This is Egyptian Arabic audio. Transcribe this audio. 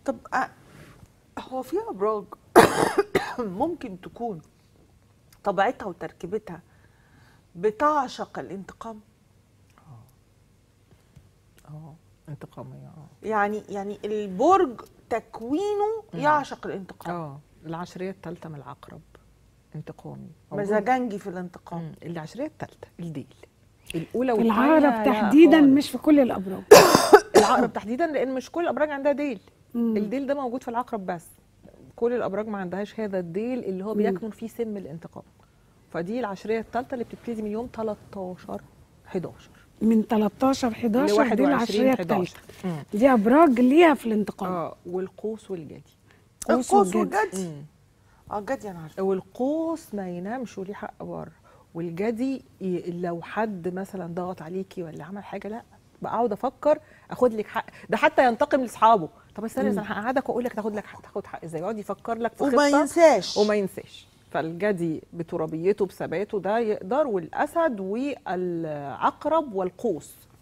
طب أ- هو في ابراج ممكن تكون طبيعتها وتركيبتها بتعشق الانتقام اه انتقاميه اه يعني يعني البرج تكوينه يعشق الانتقام اه العشريه الثالثه من العقرب انتقامي موجود. مزاجنجي في الانتقام مم. العشريه الثالثه الديل الاولى في والثانيه العقرب تحديدا خالص. مش في كل الابراج العقرب تحديدا لان مش كل الابراج عندها ديل مم. الديل ده موجود في العقرب بس كل الابراج ما عندهاش هذا الديل اللي هو بيكمن فيه سم الانتقام فدي العشريه الثالثه اللي بتبتدي من يوم 13 11 من 13 ل 11 دي 21 العشريه 11 الثالثه مم. دي ابراج ليها في الانتقام اه والقوس والجدي قوس القوس والجدي. والجدي مم. اه جدي انا عارفه والقوس ما ينامش وليه حق بره والجدي ي- لو حد مثلا ضغط عليكي ولا عمل حاجه لا بقعد افكر اخد لك حق ده حتى ينتقم لاصحابه طب استنى انا هقعدك واقول لك تاخد لك حق تاخد حق ازاي يقعد يفكر لك في وما خطة ينساش وما ينساش فالجدي بترابيته بثباته ده يقدر والاسد والعقرب والقوس